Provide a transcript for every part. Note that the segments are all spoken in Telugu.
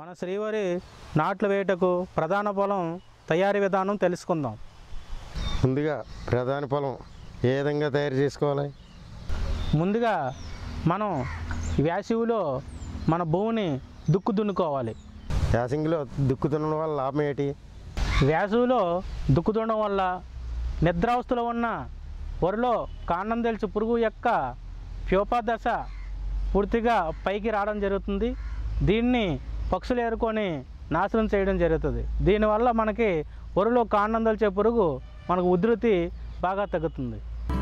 మన శ్రీవారి నాట్లు వేయటకు ప్రధాన పొలం తయారీ విధానం తెలుసుకుందాం ముందుగా ప్రధాన పొలం ఏ విధంగా తయారు చేసుకోవాలి ముందుగా మనం వేసవిలో మన భూమిని దుక్కు దున్నుకోవాలి యాసింగిలో దుక్కుతున్న వల్ల లాభం ఏంటి వేసవిలో దుక్కు దున్నడం వల్ల నిద్రావస్థలో ఉన్న వరిలో కాండం తెలిసి పురుగు యొక్క ప్యూపా దశ పూర్తిగా పైకి రావడం జరుగుతుంది దీన్ని పక్షులు ఏరుకొని నాశనం చేయడం జరుగుతుంది దీనివల్ల మనకి వరిలో కాండం తెలిసే పురుగు మనకు ఉధృతి బాగా తగ్గుతుంది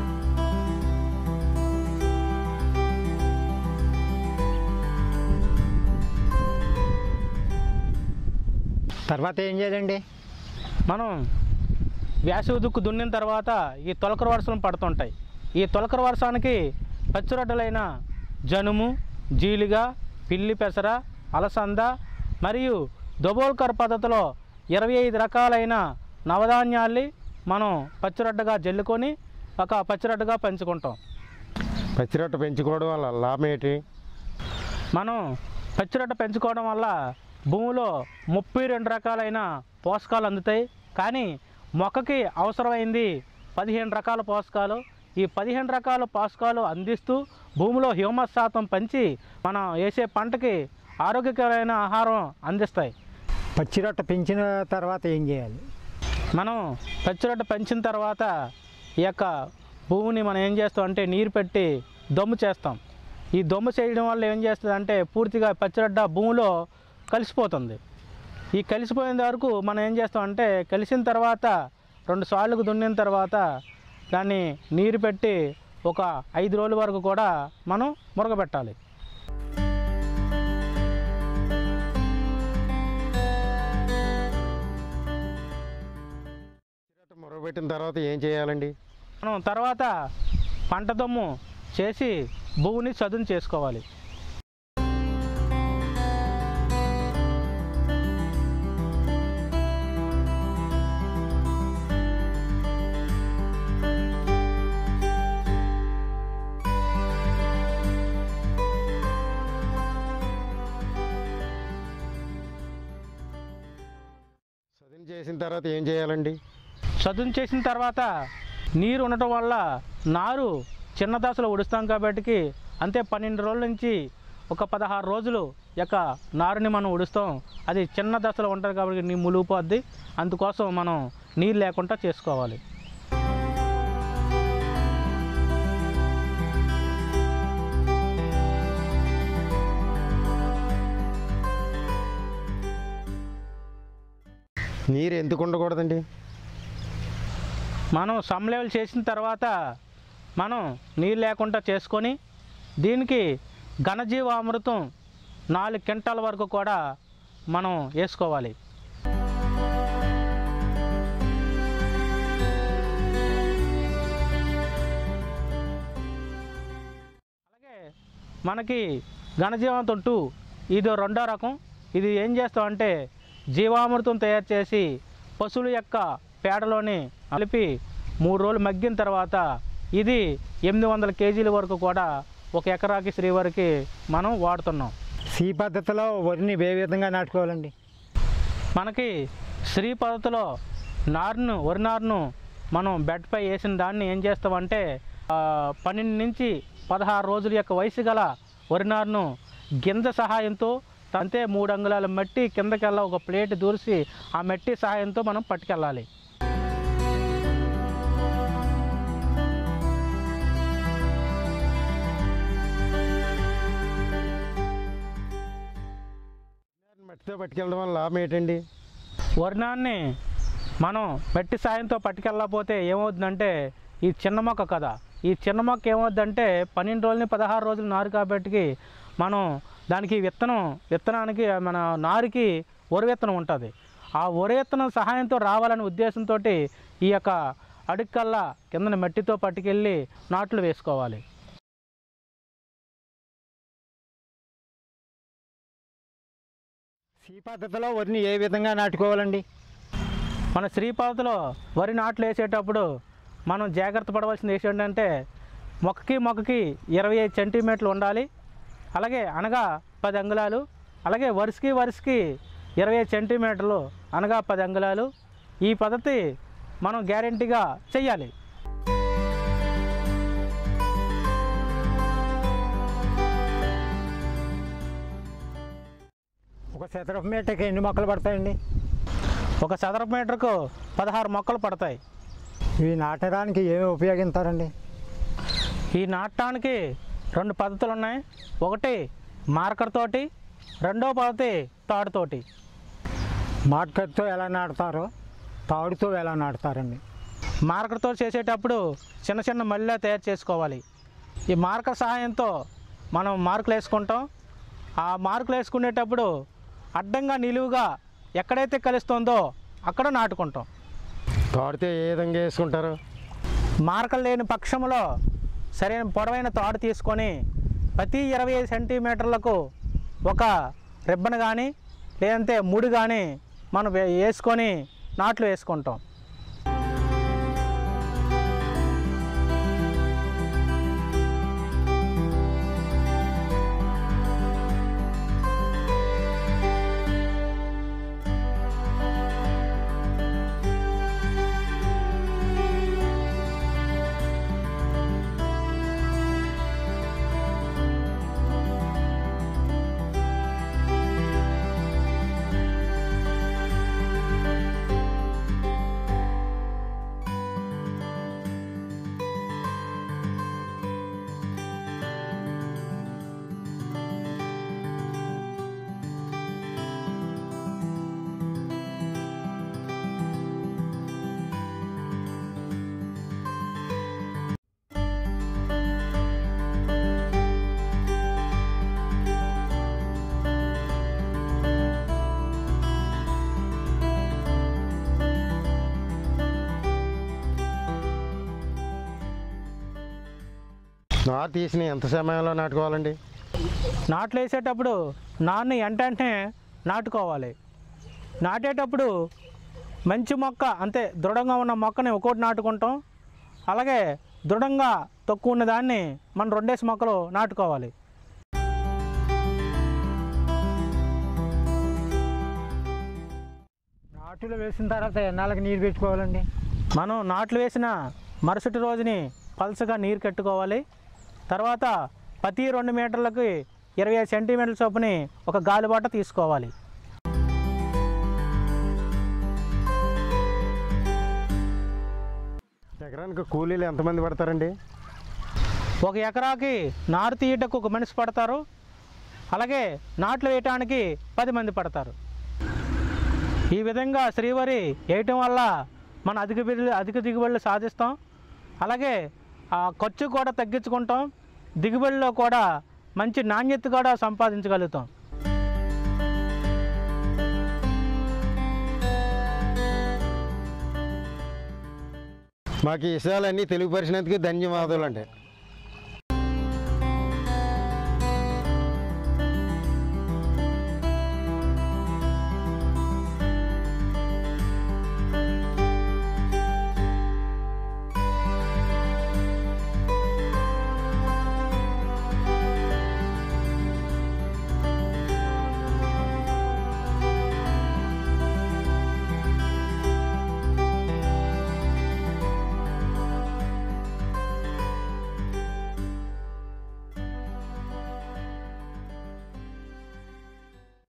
తర్వాత ఏం చేయాలండి మనం వేసవి దుక్కు దున్నిన తర్వాత ఈ తొలకర వర్షాలు పడుతుంటాయి ఈ తొలకర వర్షానికి పచ్చిరొడ్డలైన జనుము జీలిగ పిల్లి పెసర అలసంద మరియు దొబోల్కర్ పద్ధతిలో ఇరవై ఐదు రకాలైన నవధాన్యాల్ని మనం పచ్చిరొడ్డగా జల్లుకొని ఒక పచ్చిరొడ్డగా పెంచుకుంటాం పచ్చిరొట్ట పెంచుకోవడం వల్ల లాభం ఏంటి మనం పచ్చిరొట్ట పెంచుకోవడం వల్ల భూమిలో ముప్పై రెండు రకాలైన పోషకాలు అందుతాయి కానీ మొక్కకి అవసరమైంది పదిహేను రకాల పోషకాలు ఈ పదిహేను రకాల పోషకాలు అందిస్తూ భూమిలో హ్యూమస్ శాతం పెంచి మనం వేసే పంటకి ఆరోగ్యకరమైన ఆహారం అందిస్తాయి పచ్చిరొట్ట పెంచిన తర్వాత ఏం చేయాలి మనం పచ్చిరొట్ట పెంచిన తర్వాత ఈ యొక్క భూమిని మనం ఏం చేస్తాం అంటే నీరు పెట్టి దమ్ము చేస్తాం ఈ దమ్ము చేయడం వల్ల ఏం చేస్తుంది అంటే పూర్తిగా పచ్చిరొడ్డ భూమిలో కలిసిపోతుంది ఈ కలిసిపోయిన వరకు మనం ఏం చేస్తాం అంటే కలిసిన తర్వాత రెండు సార్లకు దున్నిన తర్వాత దాన్ని నీరు పెట్టి ఒక ఐదు రోజుల వరకు కూడా మనం మురగబెట్టాలి పచ్చిరొట్ట మొరగబెట్టిన తర్వాత ఏం చేయాలండి మనం తర్వాత పంట దమ్ము చేసి భూమిని చదును చేసుకోవాలి చదును చేసిన తర్వాత ఏం చేయాలండి చదును చేసిన తర్వాత నీరు ఉండటం వల్ల నారు చిన్న దశలో ఉడుస్తాం కాబట్టి అంతే పన్నెండు రోజుల నుంచి ఒక పదహారు రోజులు యొక్క నారుని మనం ఉడుస్తాం అది చిన్న దశలో ఉంటుంది కాబట్టి నీ ములిగిపోద్ది అందుకోసం మనం నీరు లేకుండా చేసుకోవాలి నీరు ఎందుకు ఉండకూడదండి మనం సమ్ లెవెల్ చేసిన తర్వాత మనం నీరు లేకుండా చేసుకొని దీనికి ఘనజీవామృతం నాలుగు క్వింటాల వరకు కూడా మనం వేసుకోవాలి అలాగే మనకి ఘనజీవామృతం టూ ఇది రెండో రకం ఇది ఏం చేస్తామంటే జీవామృతం తయారు చేసి పశువుల యొక్క పేడలోని కలిపి మూడు రోజులు మగ్గిన తర్వాత ఇది ఎనిమిది వందల కేజీల వరకు కూడా ఒక ఎకరాకి శ్రీవారికి మనం వాడుతున్నాం సి పద్ధతిలో వరిని ఏ విధంగా నాటుకోవాలండి మనకి శ్రీ పద్ధతిలో నారును వరి నారును మనం బెడ్పై వేసిన దాన్ని ఏం చేస్తామంటే ఆ, పన్నెండు నుంచి పదహారు రోజుల యొక్క వయసు గల వరి నారును గింజ సహాయంతో అంతే మూడు అంగుళాల మట్టి కిందకెళ్ళ ఒక ప్లేట్ దూరిసి ఆ మట్టి సహాయంతో మనం పట్టుకెళ్ళాలి మట్టితో పట్టుకెళ్ళడం వల్ల లాభం ఏంటండి వర్ణాన్ని మనం మట్టి సాయంతో పట్టుకెళ్ళకపోతే ఏమవుతుందంటే ఈ చిన్న మొక్క కదా ఈ చిన్న మొక్క ఏమవుద్దంటే పన్నెండు రోజులని పదహారు రోజులు నారు కాబట్టి మనం దానికి విత్తనం విత్తనానికి మన నారుకి వరి విత్తనం ఉంటుంది ఆ వరి విత్తనం సహాయంతో రావాలనే ఉద్దేశంతో ఈ యొక్క అడుక్కల్లా కిందన మట్టితో పట్టుకెళ్ళి నాట్లు వేసుకోవాలి సి పద్ధతిలో వరిని ఏ విధంగా నాటుకోవాలండి మన శ్రీపాదలో వరి నాట్లు వేసేటప్పుడు మనం జాగ్రత్త పడవలసింది ఏంటంటే మొక్కకి మొక్కకి ఇరవై ఐదు సెంటీమీటర్లు ఉండాలి అలాగే అనగా పది అంగుళాలు అలాగే వరుసకి వరుసకి ఇరవై సెంటీమీటర్లు అనగా పది అంగుళాలు ఈ పద్ధతి మనం గ్యారెంటీగా చెయ్యాలి ఒక చదరపు మీటకి ఎన్ని మొక్కలు పడతాయండి ఒక చదరపు మీటర్కు పదహారు మొక్కలు పడతాయి ఇవి నాటడానికి ఏమి ఉపయోగిస్తారండి ఈ నాటడానికి రెండు పద్ధతులు ఉన్నాయి ఒకటి మార్కర్ తోటి రెండో పద్ధతి తాడుతోటి మాట్కట్తో ఎలా నాటుతారో తాడుతో ఎలా నాటుతారండి మార్కర్తో చేసేటప్పుడు చిన్న చిన్న మళ్ళీ తయారు చేసుకోవాలి ఈ మార్కర్ సహాయంతో మనం మార్కులు వేసుకుంటాం ఆ మార్కులు వేసుకునేటప్పుడు అడ్డంగా నిలువుగా ఎక్కడైతే కలుస్తుందో అక్కడ నాటుకుంటాం తాడితే ఏ విధంగా వేసుకుంటారు మార్కలు లేని పక్షంలో సరైన పొడవైన తాడు తీసుకొని ప్రతి ఇరవై ఐదు సెంటీమీటర్లకు ఒక రిబ్బన్ కానీ లేదంటే ముడి కానీ మనం వే- వేసుకొని నాట్లు వేసుకుంటాం నారు తీసిన ఎంత సమయంలో నాటుకోవాలండి నాట్లు వేసేటప్పుడు నాన్ని వెంటనే నాటుకోవాలి నాటేటప్పుడు మంచి మొక్క అంతే దృఢంగా ఉన్న మొక్కని ఒక్కోటి నాటుకుంటాం అలాగే దృఢంగా తక్కువ ఉన్న దాన్ని మనం రెండేసి మొక్కలు నాటుకోవాలి నాటులు వేసిన తర్వాత ఎన్నాళ్ళకి నీరు పెట్టుకోవాలండి మనం నాట్లు వేసిన మరుసటి రోజుని పల్చగా నీరు కట్టుకోవాలి తర్వాత ప్రతి రెండు మీటర్లకి ఇరవై ఐదు సెంటీమీటర్ల చొప్పుని ఒక గాలిబాట తీసుకోవాలి ఎకరానికి కూలీలు ఎంతమంది పడతారండి ఒక ఎకరాకి నారు తీయటకు ఒక మనిషి పడతారు అలాగే నాట్లు వేయటానికి పది మంది పడతారు ఈ విధంగా శ్రీవరి వేయటం వల్ల మన అధిక బిల్లు అధిక దిగుబడులు సాధిస్తాం అలాగే ఆ ఖర్చు కూడా తగ్గించుకుంటాం దిగుబడిలో కూడా మంచి నాణ్యత కూడా సంపాదించగలుగుతాం మాకు ఈ విషయాలన్నీ తెలియపరిచినందుకు ధన్యవాదాలు అండి